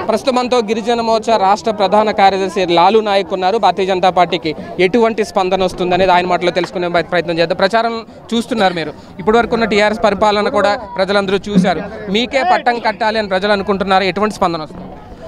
ప్రస్తుతం మనతో గిరిజన మోర్చా రాష్ట్ర ప్రధాన కార్యదర్శి లాలు నాయక్ ఉన్నారు భారతీయ జనతా పార్టీకి ఎటువంటి స్పందన వస్తుంది అనేది ఆయన మాటలో తెలుసుకునే ప్రయత్నం చేద్దాం ప్రచారం చూస్తున్నారు మీరు ఇప్పటి వరకు ఉన్న టీఆర్ఎస్ పరిపాలన కూడా ప్రజలందరూ చూశారు మీకే పట్టం కట్టాలి అని ప్రజలు అనుకుంటున్నారు ఎటువంటి స్పందన వస్తుంది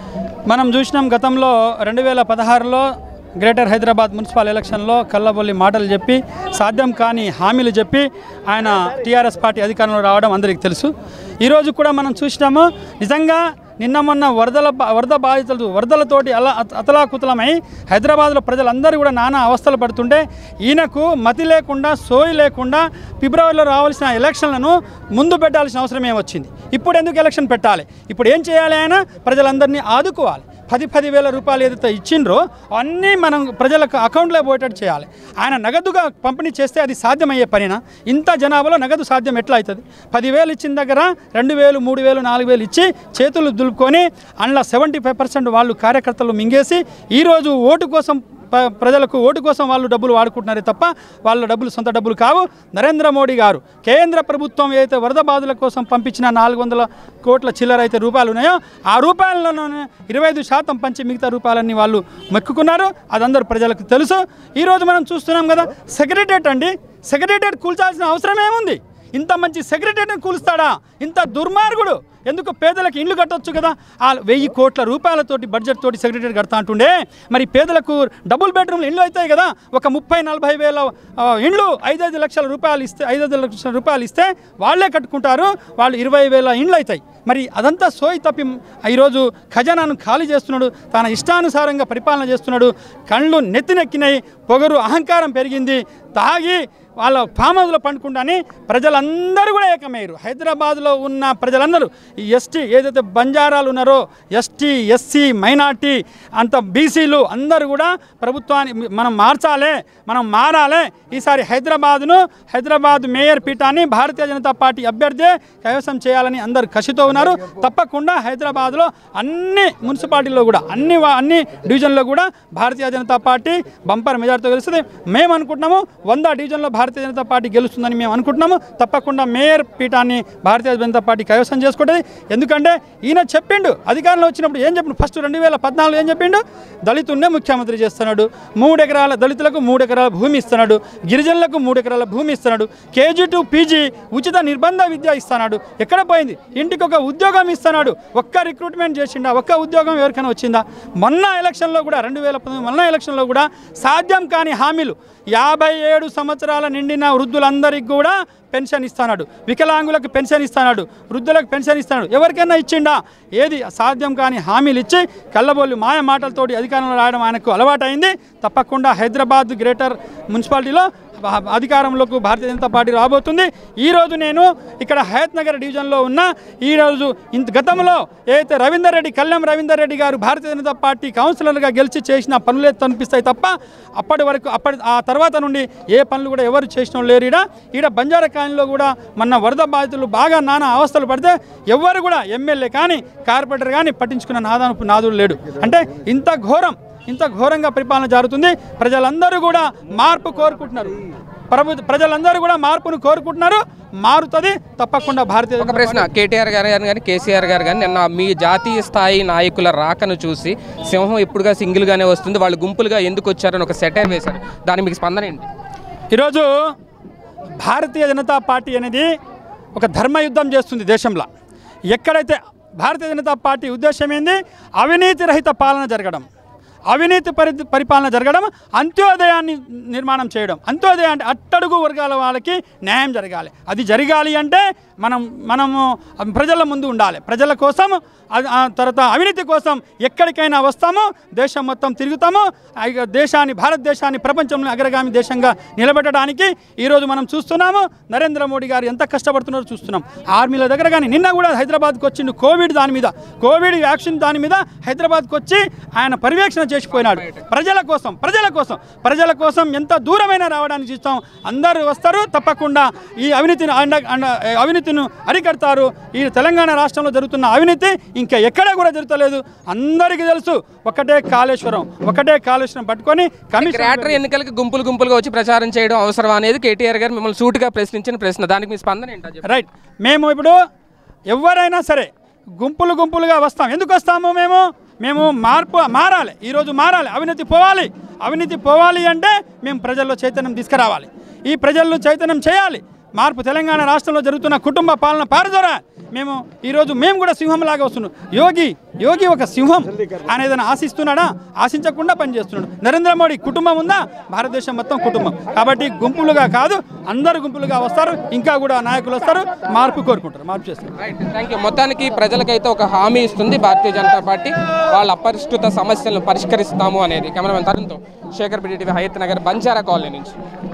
మనం చూసినాం గతంలో రెండు వేల పదహారులో గ్రేటర్ హైదరాబాద్ మున్సిపల్ ఎలక్షన్లో కల్లబొల్లి మాటలు చెప్పి సాధ్యం కాని హామీలు చెప్పి ఆయన టీఆర్ఎస్ పార్టీ అధికారంలో రావడం అందరికీ తెలుసు ఈరోజు కూడా మనం చూసినాము నిజంగా నిన్న మొన్న వరదల బా- వరద బాధితులు వరదలతోటి అలా అత- అతలాకుతలమై హైదరాబాద్లో ప్రజలందరూ కూడా నానా అవస్థలు పడుతుంటే ఈయనకు మతి లేకుండా సోయి లేకుండా ఫిబ్రవరిలో రావాల్సిన ఎలక్షన్లను ముందు పెట్టాల్సిన అవసరం ఏమొచ్చింది ఇప్పుడు ఎందుకు ఎలక్షన్ పెట్టాలి ఇప్పుడు ఏం చేయాలి ఆయన ప్రజలందరినీ ఆదుకోవాలి పది పది వేల రూపాయలు ఏదైతే ఇచ్చిండ్రో అన్నీ మనం ప్రజలకు అకౌంట్లో పోయేటట్టు చేయాలి ఆయన నగదుగా పంపిణీ చేస్తే అది సాధ్యమయ్యే పనినా ఇంత జనాభాలో నగదు సాధ్యం ఎట్లా అవుతుంది పదివేలు ఇచ్చిన దగ్గర రెండు వేలు మూడు వేలు నాలుగు వేలు ఇచ్చి చేతులు దులుపుకొని అందులో సెవెంటీ ఫైవ్ పర్సెంట్ వాళ్ళు కార్యకర్తలు మింగేసి ఈరోజు ఓటు కోసం ప- ప్రజలకు ఓటు కోసం వాళ్ళు డబ్బులు వాడుకుంటున్నారే తప్ప వాళ్ళ డబ్బులు సొంత డబ్బులు కావు నరేంద్ర మోడీ గారు కేంద్ర ప్రభుత్వం ఏదైతే వరద బాధల కోసం పంపించిన నాలుగు వందల కోట్ల చిల్లర అయితే రూపాయలు ఉన్నాయో ఆ రూపాయలలోనే ఇరవై ఐదు శాతం పంచి మిగతా రూపాయలన్నీ వాళ్ళు మొక్కుకున్నారు అదందరూ ప్రజలకు తెలుసు ఈరోజు మనం చూస్తున్నాం కదా సెక్రటరేట్ అండి సెక్రటరేట్ కూల్చాల్సిన అవసరం ఏముంది ఇంత మంచి సెక్రటరీని కూలుస్తాడా ఇంత దుర్మార్గుడు ఎందుకు పేదలకు ఇండ్లు కట్టొచ్చు కదా ఆ వెయ్యి కోట్ల రూపాయలతోటి బడ్జెట్ తోటి సెక్రటరీ కడతా అంటుండే మరి పేదలకు డబుల్ బెడ్రూమ్లు ఇండ్లు అవుతాయి కదా ఒక ముప్పై నలభై వేల ఆ, ఇండ్లు ఐదైదు లక్షల రూపాయలు ఇస్తే ఐదైదు లక్షల రూపాయలు ఇస్తే వాళ్ళే కట్టుకుంటారు వాళ్ళు ఇరవై వేల ఇండ్లు అవుతాయి మరి అదంతా సోయి తప్పి ఈరోజు ఖజానాను ఖాళీ చేస్తున్నాడు తన ఇష్టానుసారంగా పరిపాలన చేస్తున్నాడు కళ్ళు నెత్తినెక్కినాయి పొగరు అహంకారం పెరిగింది తాగి వాళ్ళ ఫామ్ హౌస్లో పండుకుంటాని ప్రజలందరూ కూడా ఏకమయ్యారు హైదరాబాద్లో ఉన్న ప్రజలందరూ ఈ ఎస్టీ ఏదైతే బంజారాలు ఉన్నారో ఎస్టీ ఎస్సీ మైనార్టీ అంత బీసీలు అందరూ కూడా ప్రభుత్వాన్ని మనం మార్చాలి మనం మారాలి ఈసారి హైదరాబాద్ను హైదరాబాద్ మేయర్ పీఠాన్ని భారతీయ జనతా పార్టీ అభ్యర్థి కైవసం చేయాలని అందరు కసితో ఉన్నారు తప్పకుండా హైదరాబాద్లో అన్ని మున్సిపాలిటీల్లో కూడా అన్ని వా- అన్ని డివిజన్లో కూడా భారతీయ జనతా పార్టీ బంపర్ మెజార్టీతో గెలుస్తుంది మేము అనుకుంటున్నాము వంద డివిజన్లో భారతీయ జనతా పార్టీ గెలుస్తుందని మేము అనుకుంటున్నాము తప్పకుండా మేయర్ పీఠాన్ని భారతీయ జనతా పార్టీ కైవసం చేసుకుంటుంది ఎందుకంటే ఈయన చెప్పిండు అధికారంలో వచ్చినప్పుడు ఏం చెప్పిండు ఫస్ట్ రెండు వేల పద్నాలుగు ఏం చెప్పిండు దళితున్నే ముఖ్యమంత్రి చేస్తున్నాడు మూడు ఎకరాల దళితులకు మూడు ఎకరాల భూమి ఇస్తున్నాడు గిరిజనులకు మూడు ఎకరాల భూమి ఇస్తున్నాడు కేజీ టు పీజీ ఉచిత నిర్బంధ విద్య ఇస్తున్నాడు ఎక్కడ పోయింది ఇంటికి ఒక ఉద్యోగం ఇస్తున్నాడు ఒక్క రిక్రూట్మెంట్ చేసిండా ఒక్క ఉద్యోగం ఎవరికైనా వచ్చిందా మొన్న ఎలక్షన్లో కూడా రెండు వేల పంతొమ్మిది మొన్న ఎలక్షన్లో కూడా సాధ్యం కాని హామీలు యాభై ఏడు సంవత్సరాల నిండిన వృద్ధులందరికీ కూడా పెన్షన్ ఇస్తున్నాడు వికలాంగులకు పెన్షన్ ఇస్తున్నాడు వృద్ధులకు పెన్షన్ ఇస్తున్నాడు ఎవరికైనా ఇచ్చిండా ఏది సాధ్యం కాని హామీలు ఇచ్చి కళ్ళబొల్లి మాయ మాటలతోటి అధికారంలో రావడం ఆయనకు అలవాటైంది తప్పకుండా హైదరాబాద్ గ్రేటర్ మున్సిపాలిటీలో భా- అధికారంలోకి భారతీయ జనతా పార్టీ రాబోతుంది ఈరోజు నేను ఇక్కడ హయత్ నగర్ డివిజన్లో ఉన్న ఈరోజు ఇంత గతంలో ఏదైతే రవీందర్ రెడ్డి కళ్యాణ్ రవీందర్ రెడ్డి గారు భారతీయ జనతా పార్టీ కౌన్సిలర్గా గెలిచి చేసిన పనులే కనిపిస్తాయి తప్ప అప్పటి వరకు అప్పటి ఆ తర్వాత నుండి ఏ పనులు కూడా ఎవరు చేసిన వాళ్ళు లేరు ఈడ ఈడ బంజారా కాలనీలో కూడా మొన్న వరద బాధితులు బాగా నానా అవస్థలు పడితే ఎవరు కూడా ఎమ్మెల్యే కానీ కార్పొరేటర్ కానీ పట్టించుకున్న నాదాను నాదుడు లేడు అంటే ఇంత ఘోరం ఇంత ఘోరంగా పరిపాలన జరుగుతుంది ప్రజలందరూ కూడా మార్పు కోరుకుంటున్నారు ప్రభు ప్రజలందరూ కూడా మార్పును కోరుకుంటున్నారు మారుతుంది తప్పకుండా భారతీయ ఒక ప్రశ్న కేటీఆర్ గారు కానీ కేసీఆర్ గారు కానీ నిన్న మీ జాతీయ స్థాయి నాయకుల రాకను చూసి సింహం ఎప్పుడుగా సింగిల్గానే వస్తుంది వాళ్ళు గుంపులుగా ఎందుకు వచ్చారని ఒక సెటైర్ వేశారు దానికి మీకు స్పందన ఏంటి ఈరోజు భారతీయ జనతా పార్టీ అనేది ఒక ధర్మయుద్ధం చేస్తుంది దేశంలో ఎక్కడైతే భారతీయ జనతా పార్టీ ఉద్దేశం ఏంది అవినీతి రహిత పాలన జరగడం అవినీతి పరి పరిపాలన జరగడం అంత్యోదయాన్ని నిర్మాణం చేయడం అంత్యోదయ అంటే అట్టడుగు వర్గాల వాళ్ళకి న్యాయం జరగాలి అది జరగాలి అంటే మనం మనము ప్రజల ముందు ఉండాలి ప్రజల కోసం ఆ- ఆ తర్వాత అవినీతి కోసం ఎక్కడికైనా వస్తామో దేశం మొత్తం తిరుగుతామో ఆ ఇక దేశాన్ని భారతదేశాన్ని ప్రపంచంలో అగ్రగామి దేశంగా నిలబెట్టడానికి ఈరోజు మనం చూస్తున్నాము నరేంద్ర మోడీ గారు ఎంత కష్టపడుతున్నారో చూస్తున్నాం ఆర్మీల దగ్గర కానీ నిన్న కూడా హైదరాబాద్కి వచ్చిండు కోవిడ్ దాని మీద కోవిడ్ వ్యాక్సిన్ దాని మీద హైదరాబాద్కి వచ్చి ఆయన పర్యవేక్షణ చేసిపోయినాడు ప్రజల కోసం ప్రజల కోసం ప్రజల కోసం ఎంత దూరమైనా రావడానికి చూస్తాం అందరూ వస్తారు తప్పకుండా ఈ అవినీతిని అండ అండ అవినీతిని అరికడతారు ఈ తెలంగాణ రాష్ట్రంలో జరుగుతున్న అవినీతి ఇంకా ఎక్కడ కూడా జరుగుతలేదు అందరికీ తెలుసు ఒకటే కాళేశ్వరం ఒకటే కాళేశ్వరం పట్టుకొని కమిషన్ గ్రేటర్ ఎన్నికలకు గుంపులు గుంపులుగా వచ్చి ప్రచారం చేయడం అవసరం అనేది కేటీఆర్ గారు మిమ్మల్ని సూటిగా ప్రశ్నించిన ప్రశ్న దానికి మీ స్పందన ఏంటో చెప్పండి. రైట్ మేము ఇప్పుడు ఎవరైనా సరే గుంపులు గుంపులుగా వస్తాం ఎందుకు వస్తాము మేము మేము మార్పు మారాలి ఈరోజు మారాలి అవినీతి పోవాలి అవినీతి పోవాలి అంటే మేము ప్రజల్లో చైతన్యం తీసుకురావాలి ఈ ప్రజల్లో చైతన్యం చేయాలి మార్పు తెలంగాణ రాష్ట్రంలో జరుగుతున్న కుటుంబ పాలన పారదోరా మేము ఈరోజు మేము కూడా సింహంలాగా వస్తున్నాం యోగి యోగి ఒక సింహం ఆయన ఏదైనా ఆశిస్తున్నాడా ఆశించకుండా పనిచేస్తున్నాడు నరేంద్ర మోడీ కుటుంబం ఉందా భారతదేశం మొత్తం కుటుంబం కాబట్టి గుంపులుగా కాదు అందరు గుంపులుగా వస్తారు ఇంకా కూడా నాయకులు వస్తారు మార్పు కోరుకుంటారు మార్పు చేస్తారు రైట్ థ్యాంక్ యూ మొత్తానికి ప్రజలకైతే ఒక హామీ ఇస్తుంది భారతీయ జనతా పార్టీ వాళ్ళ అపరిష్కృత సమస్యలను పరిష్కరిస్తాము అనేది కెమెరామెన్ తరుణ్తో Shekhar BD TV Hayat Nagar Banjara colony నుంచి